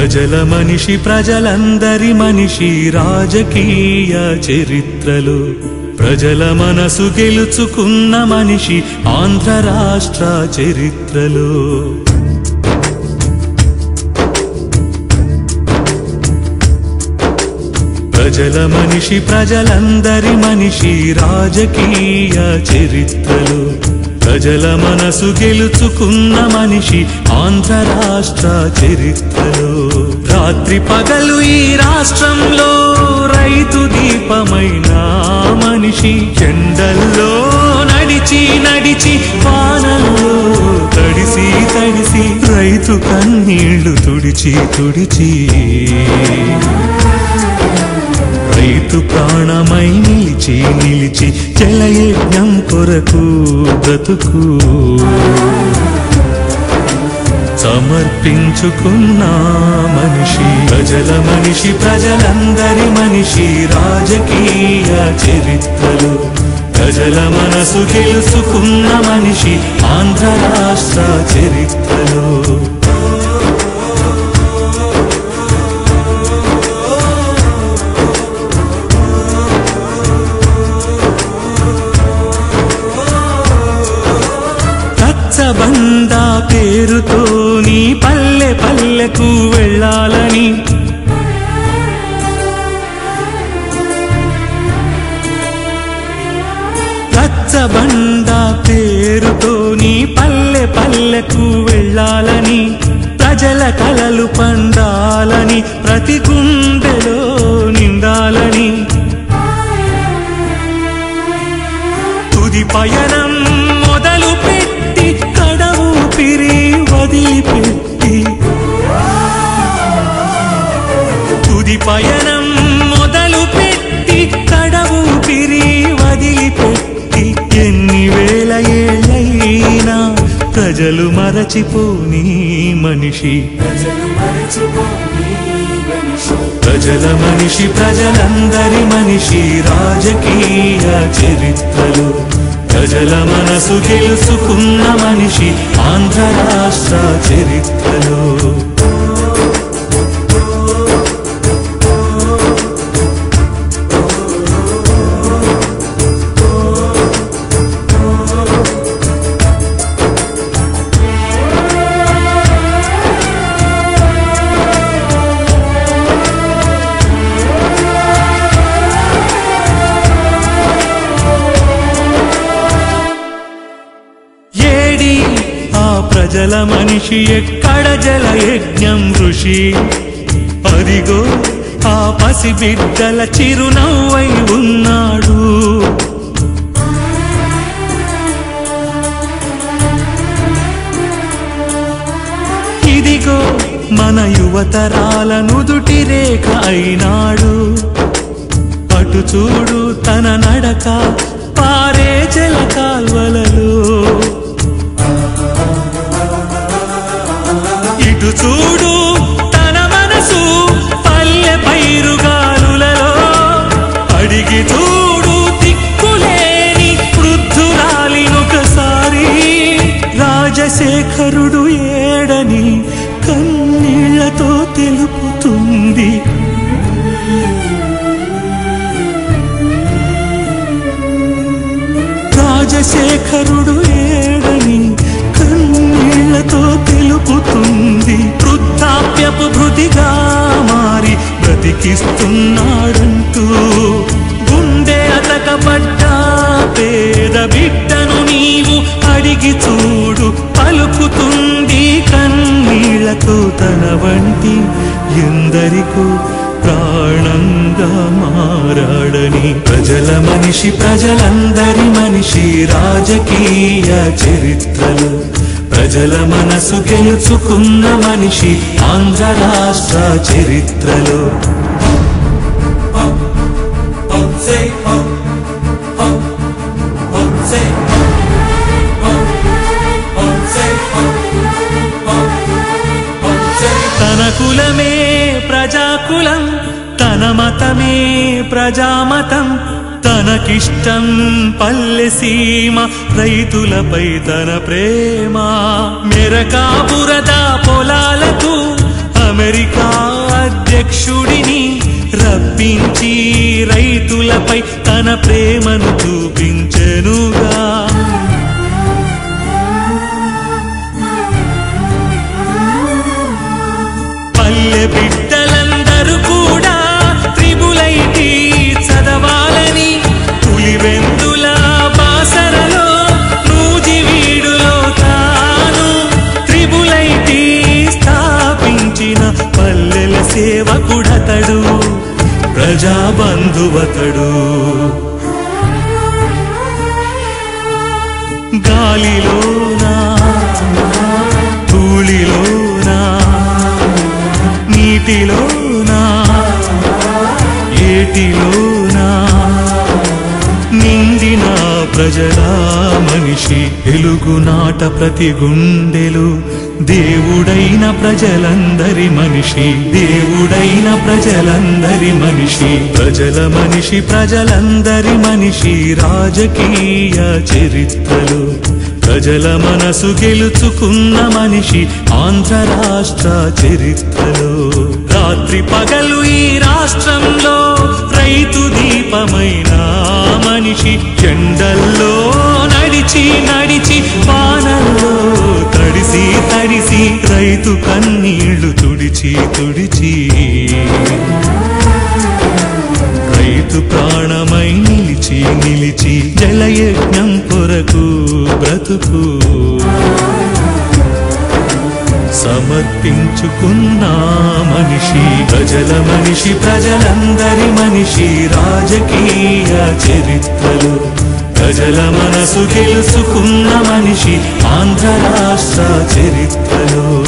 ప్రజల మనిషి ప్రజలందరి మనిషి రాజకీయ చరిత్రలు ప్రజల మనసు గెలుచుకున్న మనిషి ఆంధ్ర రాష్ట్ర చరిత్రలు ప్రజల మనిషి ప్రజలందరి మనిషి రాజకీయ చరిత్రలు ప్రజల మనసు గెలుచుకున్న మనిషి ఆంధ్ర రాష్ట్ర చరిత్రలు రాత్రి పగలు ఈ రాష్ట్రంలో రైతు దీపమైన మనిషి ఎండల్లో నడిచి నడిచి వానల్లో తడిసి తడిసి రైతు కన్నీళ్లు తుడిచి తుడిచి రైతు ప్రాణమై నిలిచి నిలిచి జలయజ్ఞం కొరకు బ్రతుకు సమర్పించుకున్న మనిషి ప్రజల మనిషి ప్రజలందరి మనిషి రాజకీయ చరిత్రలు ప్రజల మనసు గెలుచుకున్న మనిషి ఆంధ్ర రాష్ట్ర చరిత్రలు రచ్చబండ పేరుతో నీ పల్లె పల్లెకు వెళ్ళాలని రచ్చబండ పేరుతో నీ పల్లె పల్లెకు వెళ్ళాలని ప్రజల కలలు పండాలని ప్రతి గుండెలో నిండాలని తుది పయనం మొదలు పెట్టి కడవు పిరి వదిలిపెట్టి తుది పయనం మొదలు పెట్టి కడవు పిరి వదిలిపెట్టి ఎన్ని వేల ఏళ్ళైనా ప్రజలు మరచిపోని మనిషి ప్రజల మనిషి ప్రజలందరి మనిషి రాజకీయ చరిత్రలు ప్రజల మనసు గెలుచుకున్న మనిషి ఆంధ్ర రాష్ట్ర చరిత్రలు ఏడి ఆ ప్రజల మనిషి ఎక్కడ జల యజ్ఞం ఋషి అదిగో ఆ పసి బిడ్డల చిరునవ్వై ఉన్నాడు ఇదిగో మన యువతరాల నుదుటి రేఖ అయినాడు అటు చూడు తన నడక పారే జల కాల్వలలో ఇటు చూడు తన మనసు పల్లె పైరుగాలులలో అడిగి చూడు దిక్కులేని వృద్ధురాలినొకసారి రాజశేఖరుడు ఏడని కన్నీళ్లతో తెలుపుతుంది రాజశేఖరుడు ఏడని కన్నీళ్లతో తెలుపుతుంది వృద్ధాప్యపు భృతిగా మారి బ్రతికిస్తున్నాడంటూ గుండె అతకబడ్డ పేద బిడ్డను నీవు అడిగి చూడు పలుకుతుంది కన్నీళ్లతో తన వంటి ఎందరికో ప్రాణంగా మారాడని ప్రజల మనిషి ప్రజలందరి మనిషి రాజకీయ చరిత్రలు ప్రజల మనసు గెలుచుకున్న మనిషి ఆంధ్ర రాష్ట్ర చరిత్రలు తన కులమే ప్రజాకులం తన మతమే ప్రజామతం తనకిష్టం పల్లె సీమ రైతులపై తన ప్రేమ మెరకా బురద పొలాలకు అమెరికా అధ్యక్షుడిని రప్పించి రైతులపై తన ప్రేమను చూపించెనుగా పల్లె బిడ్డలందరూ కూడా త్రిబులైటి చదవాలని పులివెందుల బాసరలో నూజివీడులో తాను త్రిబులైటి స్థాపించిన పల్లెల సేవకుడతడు ప్రజాబంధువతడు గాలిలోనా ధూళిలోనా నీటిలోనా ఏటిలోనా నిండిన ప్రజల మనిషి ఎలుగునాట ప్రతి గుండెలు దేవుడైన ప్రజలందరి మనిషి దేవుడైన ప్రజలందరి మనిషి ప్రజల మనిషి ప్రజలందరి మనిషి రాజకీయ చరిత్రలు ప్రజల మనసు గెలుచుకున్న మనిషి ఆంధ్ర రాష్ట్ర చరిత్రలో రాత్రి పగలు ఈ రాష్ట్రంలో రైతు దీపమైన మనిషి చెండల్లో నడిచి నడిచి వానల్లో తడిసి తడిసి రైతు కన్నీళ్లు తుడిచి తుడిచి రైతు ప్రాణమై నిలిచి నిలిచి జలయజ్ఞం కొరకు బ్రతుకు సమర్పించుకున్న మనిషి ప్రజల మనిషి ప్రజలందరి మనిషి రాజకీయ చరిత్రలు ప్రజల మనసు గెలుచుకున్న మనిషి ఆంధ్ర రాష్ట్ర చరిత్రలో